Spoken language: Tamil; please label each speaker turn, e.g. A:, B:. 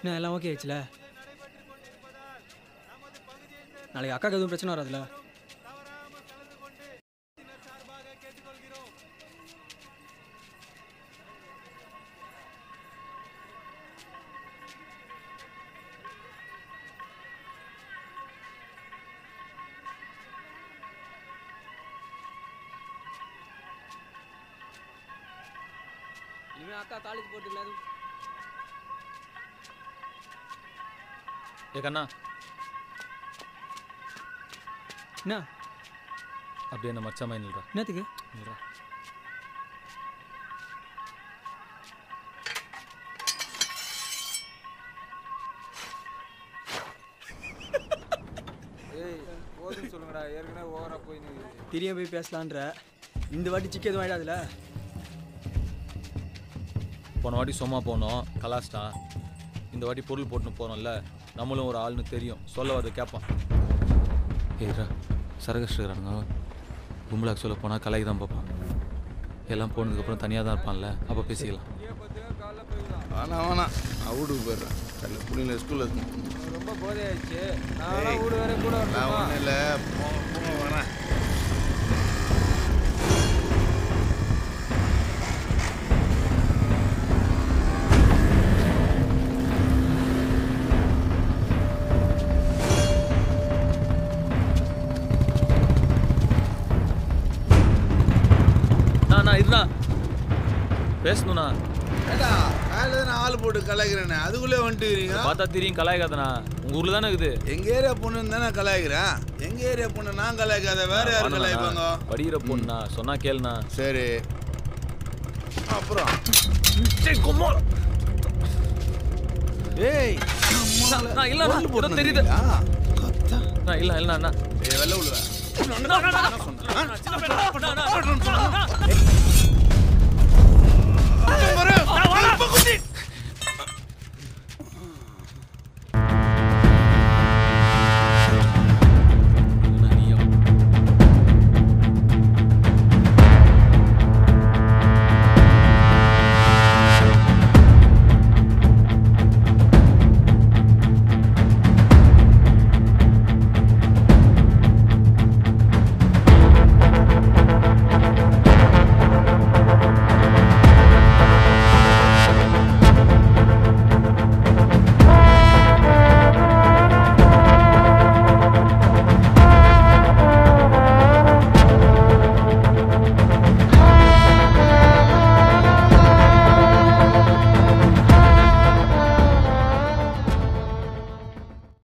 A: என்ன எல்லாம் ஓகே ஆயிடுச்சுல நாளைக்கு அக்காவுக்கு எதுவும் பிரச்சனை வராதுல்ல இனிமே அக்கா காலேஜ் போறதுக்கு எதுவும்
B: ஏ கண்ணா
A: என்ன
B: அப்படியே என்ன மச்சா மாதிரி நில்றா
A: என்னத்துக்கு
B: நில்றா
C: ஏய் போதுன்னு சொல்லுங்கடா ஏற்கனவே ஓவரா போய் நிக்குது.
A: திரிய போய் பேசலான்ற இந்த வாட்டி சிக்க எதுவும் ஆயிடாதுல
B: போன வாட்டி சும்மா போனோம் கலாஸ்டான் இந்த வாட்டி பொருள் போட்டுன்னு போனோம்ல நம்மளும் ஒரு ஆள்னு தெரியும் சொல்ல வரது கேட்பான் ஏய்ரா சரகஸ்டுறானுங்க கும்பலாக்கு சொல்ல போனால் கலைக்கு தான் பார்ப்பான் எல்லாம் போனதுக்கப்புறம் தனியாக தான் இருப்பான்ல அப்போ பேசிக்கலாம்
D: வேணாம் வேணாம் நான் வீட்டுக்கு போயிடுறேன் கல்ல பிள்ளைங்கள ஸ்கூலில்
C: ரொம்ப போதை ஆயிடுச்சு நான்லாம் வீடு வரை கூட
D: நான்
C: வரணுமா?
D: ஒன்றும் இல்லை போங்க போங்க வரேன்
B: நான் நான் இதுதான் பேசணுண்ணா
D: ஏடா காலையில் நான் ஆள் போட்டு கலாய்க்கிறேனே அதுக்குள்ளே வந்துட்டுக்கிறீங்க
B: பார்த்தா தெரியும் கலாய்க்காதண்ணா உங்கள் ஊரில் தானே இருக்குது
D: எங்க ஏரியா பொண்ணுன்னு தானே கலாய்க்கிறேன் எங்க ஏரியா பொண்ணு நான் கலாய்க்காத வேற யார் கலாய்ப்பாங்க
B: படிக்கிற பொண்ணுண்ணா சொன்னா கேளுண்ணா
D: சரி அப்புறம் ஏய்
B: நான் இல்ல
D: பொருள் போட்டு
B: தெரியுது
D: வந்தீங்களா?
B: நான் இல்ல இல்ல அண்ணா
D: ஏய் வெள்ள விழுவ
B: நான்